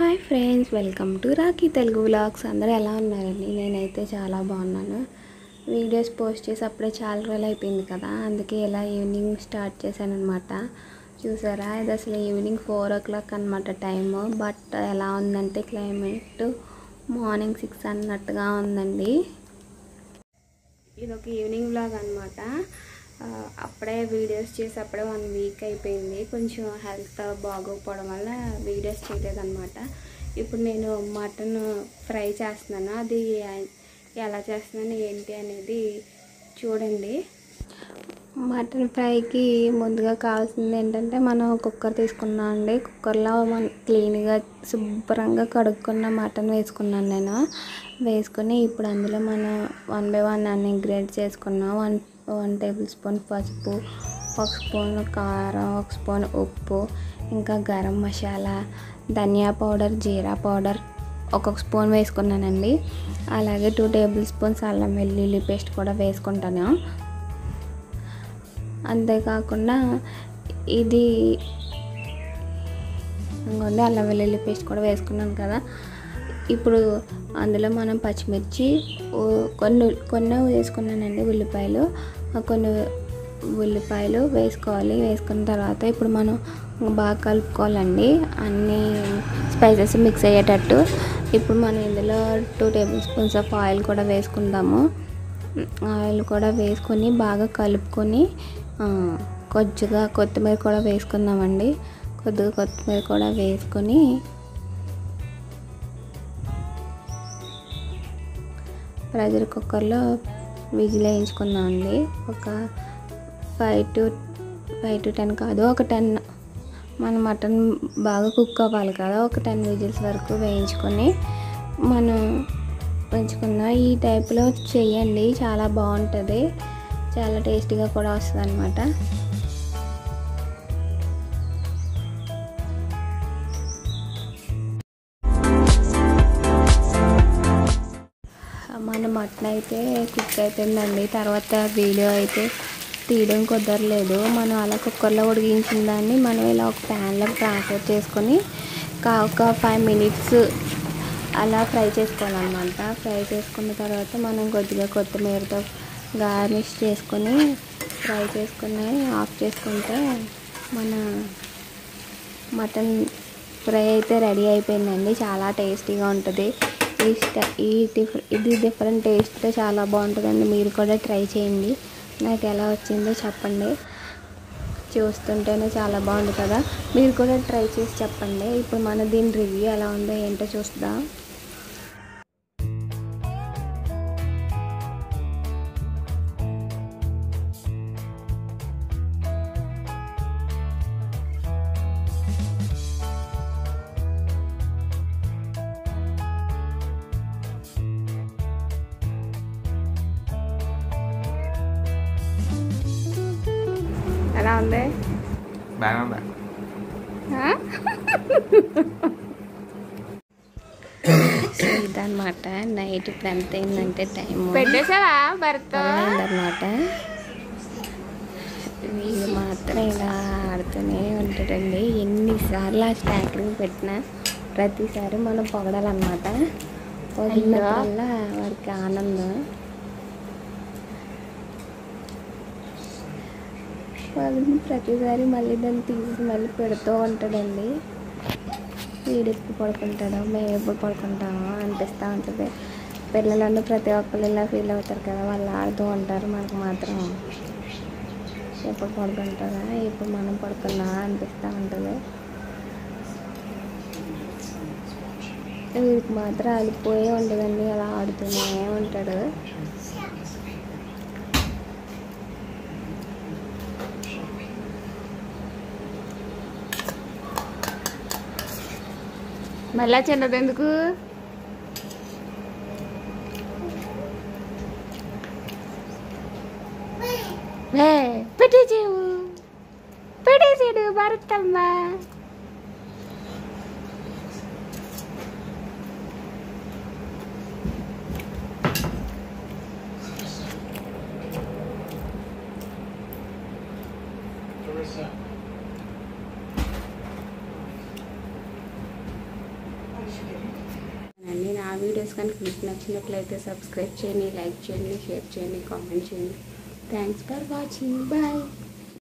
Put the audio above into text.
hi friends welcome to Rakhi Telugu vlogs అందరూ ఎలా ఉన్నారండి నేనైతే చాలా బాగున్నాను వీడియోస్ పోస్ట్ చేసి అప్పుడే చాలా రోజులు అయిపోయింది కదా అందుకే ఇలా ఈవినింగ్ స్టార్ట్ చేశాను అనమాట చూసారా ఇది అసలు ఈవినింగ్ ఫోర్ ఓ క్లాక్ అనమాట టైము బట్ ఎలా ఉందంటే క్లైమేట్ మార్నింగ్ సిక్స్ అన్నట్టుగా ఉందండి ఇది ఒక ఈవినింగ్ వ్లాగ్ అనమాట అప్పుడే వీడియోస్ చేసి అప్పుడే వన్ వీక్ అయిపోయింది కొంచెం హెల్త్ బాగోకపోవడం వల్ల వీడియోస్ చేయలేదన్నమాట ఇప్పుడు నేను మటన్ ఫ్రై చేస్తున్నాను అది ఎలా చేస్తున్నాను ఏంటి అనేది చూడండి మటన్ ఫ్రైకి ముందుగా కావాల్సింది ఏంటంటే మనం కుక్కర్ తీసుకున్నాం అండి కుక్కర్లో మన క్లీన్గా శుభ్రంగా కడుక్కున్న మటన్ వేసుకున్నాను నేను వేసుకొని ఇప్పుడు అందులో మనం వన్ బై వన్ అన్ని ఇంగ్రీడియంట్స్ వేసుకున్నాం వన్ వన్ టేబుల్ స్పూన్ పసుపు ఒక స్పూన్ కారం ఒక స్పూన్ ఉప్పు ఇంకా గరం మసాలా ధనియా పౌడర్ జీరా పౌడర్ ఒక్కొక్క స్పూన్ వేసుకున్నానండి అలాగే టూ టేబుల్ స్పూన్స్ అల్లం వెల్లుల్లి పేస్ట్ కూడా వేసుకుంటాను అంతేకాకుండా ఇది ఇంకొండి అల్లం వెల్లుల్లి పేస్ట్ కూడా వేసుకున్నాను కదా ఇప్పుడు అందులో మనం పచ్చిమిర్చి కొన్ని కొన్ని వేసుకున్నానండి ఉల్లిపాయలు కొన్ని ఉల్లిపాయలు వేసుకోవాలి వేసుకున్న తర్వాత ఇప్పుడు మనం బాగా కలుపుకోవాలండి అన్ని స్పైసెస్ మిక్స్ అయ్యేటట్టు ఇప్పుడు మనం ఇందులో two tablespoons of oil కూడా వేసుకుందాము ఆయిల్ కూడా వేసుకొని బాగా కలుపుకొని కొద్దిగా కొత్తిమీర కూడా వేసుకుందామండి కొద్దిగా కొత్తిమీర కూడా వేసుకొని ప్రెషర్ కుక్కర్లో విజిల్ వేయించుకుందామండి ఒక five to five to ten కాదు ఒక టెన్ మన మటన్ బాగా కుక్ అవ్వాలి కదా ఒక టెన్ విజిల్స్ వరకు వేయించుకొని మనం పెంచుకుందాం ఈ టైప్లో చేయండి చాలా బాగుంటుంది చాలా టేస్టీగా కూడా వస్తుంది అనమాట మన మటన్ అయితే కుక్ అయిపోయిందండి తర్వాత వీడియో అయితే తీయడం కుదరలేదు మనం అలా కుక్కర్లో ఉడికించిన దాన్ని మనం ఇలా ఒక ప్యాన్లో ట్రాన్స్ఫర్ చేసుకొని ఒక ఫైవ్ మినిట్స్ అలా ఫ్రై చేసుకోవాలన్నమాట ఫ్రై చేసుకున్న తర్వాత మనం కొద్దిగా కొత్తిమీరతో గార్నిష్ చేసుకొని ఫ్రై చేసుకుని ఆఫ్ చేసుకుంటే మన మటన్ ఫ్రై అయితే రెడీ అయిపోయిందండి చాలా టేస్టీగా ఉంటుంది ఈ ఈ డిఫరె ఇది డిఫరెంట్ టేస్ట్తో చాలా బాగుంటుందండి మీరు కూడా ట్రై చేయండి నాకు ఎలా వచ్చిందో చెప్పండి చూస్తుంటేనే చాలా బాగుంది కదా మీరు కూడా ట్రై చేసి చెప్పండి ఇప్పుడు మన దీని రివ్యూ ఎలా ఉందో ఏంటో చూద్దాం ఎలా ఉంది బాగా ఉందా సో ఇదనమాట నైట్ ఇప్పుడు ఎంత అయిందంటే టైం పెట్టేసావా భర్త అనమాట వీళ్ళు మాత్రం ఇలా ఆడుతూనే ఉంటాడండి ఎన్నిసార్లు ఆ స్టాకరింగ్ పెట్టినా ప్రతిసారి మనం పొగడాలన్నమాట పొగిడినప్పుడల్లా వాడికి ఆనందం వాళ్ళని ప్రతిసారి మళ్ళీ దాన్ని తీసి మళ్ళీ పెడుతూ ఉంటాడండి వీడు ఎప్పుడు పడుకుంటాడో మేము ఎప్పుడు పడుకుంటామో అనిపిస్తూ ఉంటుంది పిల్లలందరూ ప్రతి ఒక్కరు ఇలా ఫీల్ అవుతారు కదా వాళ్ళు ఆడుతూ ఉంటారు మనకు మాత్రం ఎప్పుడు పడుకుంటారా ఇప్పుడు మనం పడుకున్నామా అనిపిస్తూ ఉంటుంది వీడికి మాత్రం అలిపోయే ఉండదండి అలా ఆడుతూనే ఉంటాడు మళ్ళా చిన్నది ఎందుకు పెట్టేసేవు పెట్టేసాడు భరతమ్మ వీడియోస్ కనుక మీకు నచ్చినట్లయితే సబ్స్క్రైబ్ చేయండి లైక్ చేయండి షేర్ చేయండి కామెంట్ చేయండి థ్యాంక్స్ ఫర్ వాచింగ్ బాయ్